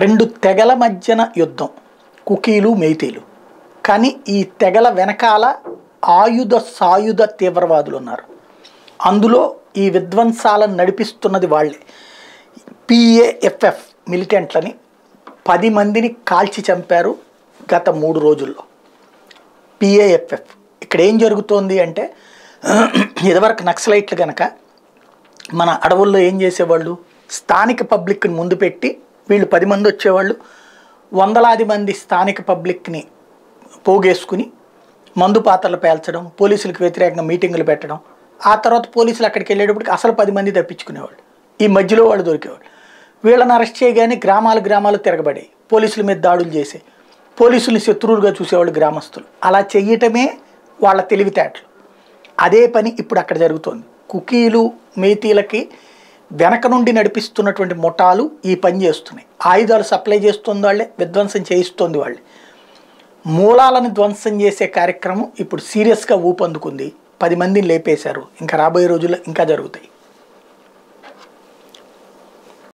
రెండు తెగల మధ్యన యుద్ధం కుకీలు మెయితీలు కానీ ఈ తెగల వెనకాల ఆయుధ సాయుధ తీవ్రవాదులు ఉన్నారు అందులో ఈ విధ్వంసాలను నడిపిస్తున్నది వాళ్ళే పిఏఎఫ్ఎఫ్ మిలిటెంట్లని పది మందిని కాల్చి చంపారు గత మూడు రోజుల్లో పిఏఎఫ్ఎఫ్ ఇక్కడ ఏం జరుగుతోంది అంటే ఇదివరకు నక్సలైట్లు కనుక మన అడవుల్లో ఏం చేసేవాళ్ళు స్థానిక పబ్లిక్ని ముందు పెట్టి వీళ్ళు పది మంది వచ్చేవాళ్ళు వందలాది మంది స్థానిక పబ్లిక్ని పోగేసుకుని మందు పాత్రలు పేల్చడం పోలీసులకు వ్యతిరేకంగా మీటింగులు పెట్టడం ఆ తర్వాత పోలీసులు అక్కడికి వెళ్ళేటప్పటికి అసలు పది మంది తప్పించుకునేవాళ్ళు ఈ మధ్యలో వాళ్ళు దొరికేవాళ్ళు వీళ్ళని అరెస్ట్ చేయగానే గ్రామాలు గ్రామాలు తిరగబడి పోలీసుల మీద దాడులు చేసి పోలీసుల్ని శత్రువులుగా చూసేవాళ్ళు గ్రామస్తులు అలా చెయ్యటమే వాళ్ళ తెలివితేటలు అదే పని ఇప్పుడు అక్కడ జరుగుతోంది కుకీలు మేతీలకి వెనక నుండి నడిపిస్తున్నటువంటి ముఠాలు ఈ పని చేస్తున్నాయి ఆయుధాలు సప్లై చేస్తుంది వాళ్ళే విధ్వంసం చేయిస్తోంది వాళ్ళే మూలాలను ధ్వంసం చేసే కార్యక్రమం ఇప్పుడు సీరియస్గా ఊపందుకుంది పది మందిని లేపేశారు ఇంకా రాబోయే రోజుల్లో ఇంకా జరుగుతాయి